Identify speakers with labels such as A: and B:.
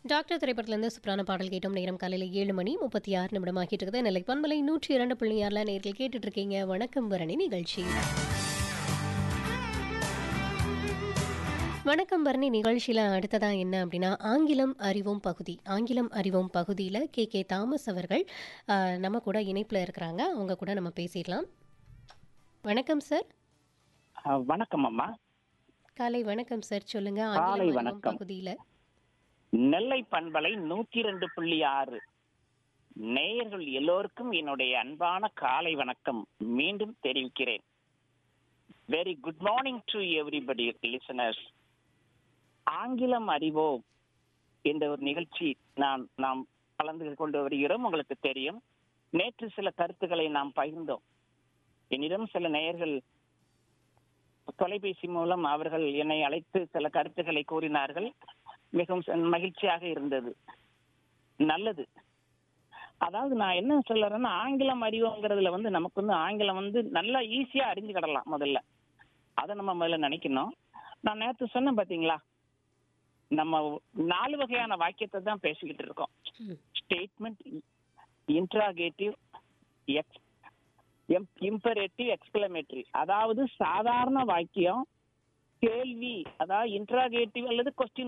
A: Doctor திரைப்படத்திலிருந்து சூப்பரான பாடல் கேட்டோம் நேரம் காலையில் ஏழு மணி முப்பத்தி ஆறு நிமிடம் ஆகிட்டு இருக்குது நெல்லை பண்பலை நூற்றி இரண்டு புள்ளி ஆறில் நேரில் கேட்டுட்டு இருக்கீங்க வணக்கம் பரணி நிகழ்ச்சி வணக்கம் பரணி நிகழ்ச்சியில் அடுத்ததா என்ன அப்படின்னா ஆங்கிலம் அறிவோம் பகுதி ஆங்கிலம் அறிவோம் பகுதியில் கே கே தாமஸ் அவர்கள் ஆஹ், நம்ம கூட இணைப்பில் இருக்கிறாங்க அவங்க கூட நம்ம பேசிடலாம் வணக்கம் சார்
B: அஹ், வணக்கம் அம்மா
A: காலை வணக்கம் சார் சொல்லுங்க
B: காலை
A: ஆங்கிலம் அறிவோம்
B: வணக்கம்.
A: பகுதியில்
B: நெல்லை பண்பலை நூற்றி ரெண்டு புள்ளி ஆறு நேயர்கள் எல்லோருக்கும் என்னுடைய அன்பான காலை வணக்கம் மீண்டும் தெரிவிக்கிறேன் very good morning to everybody listeners ஆங்கிலம் அறிவோம் என்ற ஒரு நிகழ்ச்சி நான் நாம் கலந்து கொண்டு வருகிறோம் உங்களுக்கு தெரியும் நேற்று சில கருத்துக்களை நாம் பகிர்ந்தோம் என்னிடம் சில நேயர்கள் தொலைபேசி மூலம் அவர்கள் என்னை அழைத்து சில கருத்துக்களை கூறினார்கள் மிகவும் ச- மகிழ்ச்சியாக இருந்தது நல்லது அதாவது நான் என்ன சொல்லுறேன்னா ஆங்கிலம் அறிவோங்கிறதுல வந்து நமக்கு வந்து ஆங்கிலம் வந்து நல்லா ஈஸியா அறிஞ்சுக்கிடலாம் முதல்ல அதை நம்ம முதல்ல நினைக்கணும் நான் நேற்று சொன்னேன் பாத்தீங்களா நம்ம நாலு வகையான வாக்கியத்தை தான் பேசிக்கிட்டு இருக்கோம்
A: ம்.
B: Statement interrogative ex imperative exclamatory அதாவது சாதாரண வாக்கியம் கேள்வி அதாவது இன்ட்ராகேட்டிவ் அல்லது கொஸ்டின்